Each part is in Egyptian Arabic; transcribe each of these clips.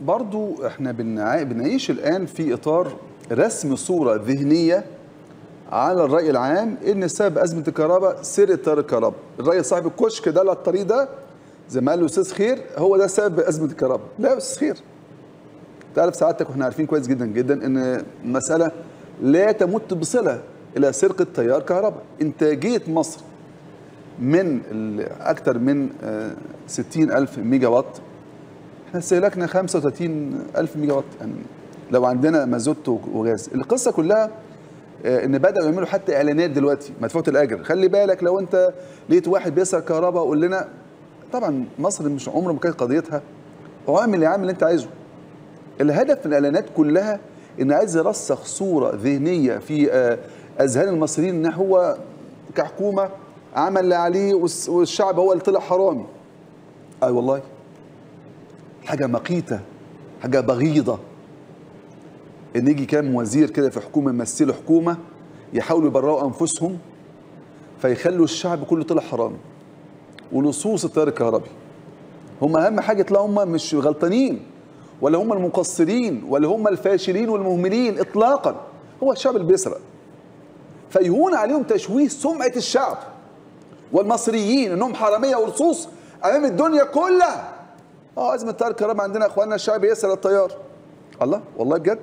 برضو احنا بنع- بنعيش الان في اطار رسم صوره ذهنيه على الراي العام ان سبب ازمه الكهرباء سرقه تيار الكهرباء الراجل صاحب الكشك ده على الطريق ده زي ما قال الاستاذ خير هو ده سبب ازمه الكهرباء لا يا استاذ خير تعرف سعادتك واحنا عارفين كويس جدا جدا ان المساله لا تمت بصله الى سرقه تيار كهرباء انتاجيه مصر من ال- اكثر من آه، 60 الف ميجا وات احنا استهلاكنا 35 الف ميجا وات يعني لو عندنا مازوت وغاز القصه كلها آه، ان بداوا يعملوا حتى اعلانات دلوقتي مدفوعه الاجر خلي بالك لو انت لقيت واحد بيسرق كهرباء قول لنا طبعا مصر مش عمر ما كانت قضيتها هو اعمل يا عم اللي انت عايزه الهدف من الاعلانات كلها ان عايز يرسخ صوره ذهنيه في آه، اذهان المصريين ان هو كحكومه عمل اللي عليه والس- والشعب هو اللي طلع حرامي اي والله حاجه مقيته حاجه بغيضه ان يجي كام وزير كده في حكومه يمثلوا حكومه يحاولوا يبرئوا انفسهم فيخلوا الشعب كله طلع حرامي ولصوص التيار الكهربي هم اهم حاجه يطلعوا هم مش غلطانين ولا هم المقصرين ولا هم الفاشلين والمهملين اطلاقا هو الشعب اللي بيسرق فيهون عليهم تشويه سمعه الشعب والمصريين انهم حراميه ولصوص امام الدنيا كلها اه ازمه تيار الكهرباء عندنا اخواننا الشعب يسرق التيار الله والله بجد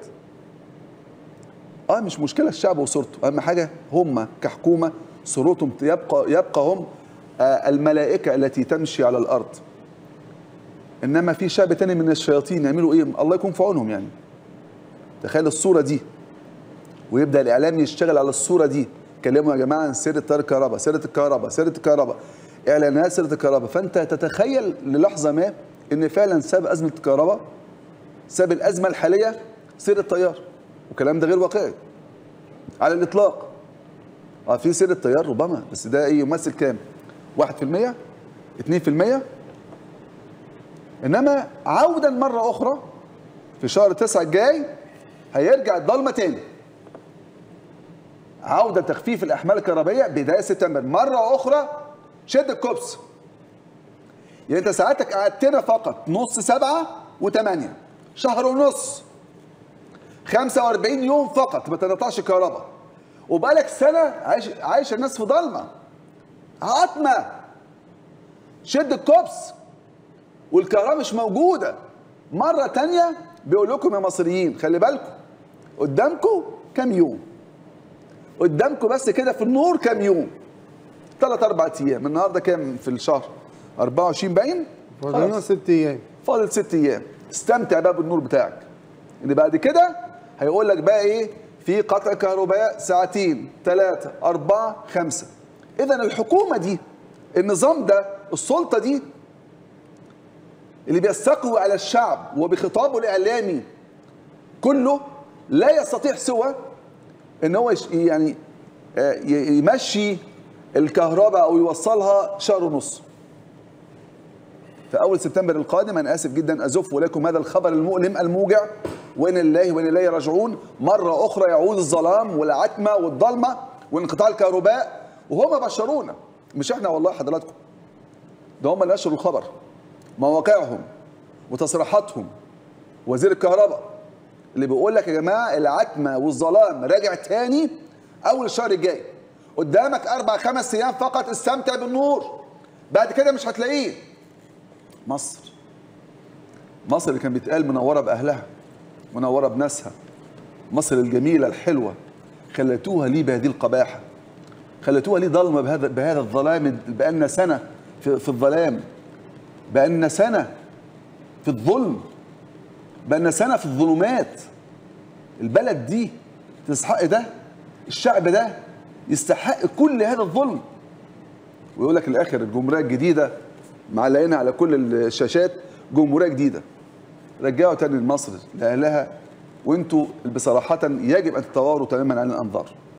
اه مش مشكله الشعب وصورته اهم حاجه هم كحكومه صورتهم يبقى يبقى هم آه الملائكه التي تمشي على الارض انما في شعب تاني من الشياطين يعملوا ايه الله يكون في عونهم يعني تخيل الصوره دي ويبدا الاعلام يشتغل على الصوره دي كلموا يا جماعه عن سيره تيار الكهرباء سيره الكهرباء سيره الكهرباء اعلانات سيره الكهرباء فانت تتخيل للحظه ما ان فعلا سبب ازمه الكهرباء سبب الازمه الحاليه سير التيار والكلام ده غير واقعي على الاطلاق اه في سير التيار ربما بس ده ايه يمثل كام 1% 2% انما عودا مره اخرى في شهر تسعة الجاي هيرجع الضلمه تاني عوده تخفيف الاحمال الكهربائيه بدايه سبتمبر مره اخرى شد الكوبس يعني انت ساعتك قعدتنا فقط نص سبعة وثمانية شهر ونص 45 يوم فقط ما تنقطعش كهرباء وبقالك سنة عايش عايش الناس في ضلمة عتمة شد الكوبس والكهرباء مش موجودة مرة تانية بيقول لكم يا مصريين خلي بالكم قدامكم كام يوم قدامكم بس كده في النور كام يوم ثلاث اربع ايام النهارده كام في الشهر 24 باين فاضلين خلاص. ست ايام فاضل ست ايام استمتع بقى بالنور بتاعك اللي بعد كده هيقول لك بقى ايه في قطع كهرباء ساعتين ثلاثة أربعة خمسة إذا الحكومة دي النظام ده السلطة دي اللي بيستقوي على الشعب وبخطابه الإعلامي كله لا يستطيع سوى ان هو يش- يعني آه، ي- يمشي الكهرباء او يوصلها شهر ونص في اول سبتمبر القادم انا اسف جدا ازف لكم هذا الخبر المؤلم الموجع وان الله وان اليه راجعون مره اخرى يعود الظلام والعتمه والضلمه وانقطاع الكهرباء وهم بشرونا مش احنا والله حضراتكم ده هم اللي نشروا الخبر مواقعهم وتصريحاتهم وزير الكهرباء اللي بيقول لك يا جماعه العتمه والظلام راجع تاني اول الشهر الجاي قدامك اربع خمس ايام فقط استمتع بالنور بعد كده مش هتلاقيه مصر مصر اللي كان بيتقال منوره باهلها منوره بناسها مصر الجميله الحلوه خلتوها ليه بهذه القباحه خلتوها ليه ضلمه بهذا بهذا الظلام بقالنا سنه في, في الظلام بقالنا سنه في الظلم بقالنا سنه في الظلمات البلد دي تستحق ده الشعب ده يستحق كل هذا الظلم ويقول لك الاخر الجمهوريه الجديده معلقينها على كل الشاشات جمهوريه جديده رجعوا تاني لمصر لاهلها وانتوا بصراحه يجب ان تتواروا تماما عن الانظار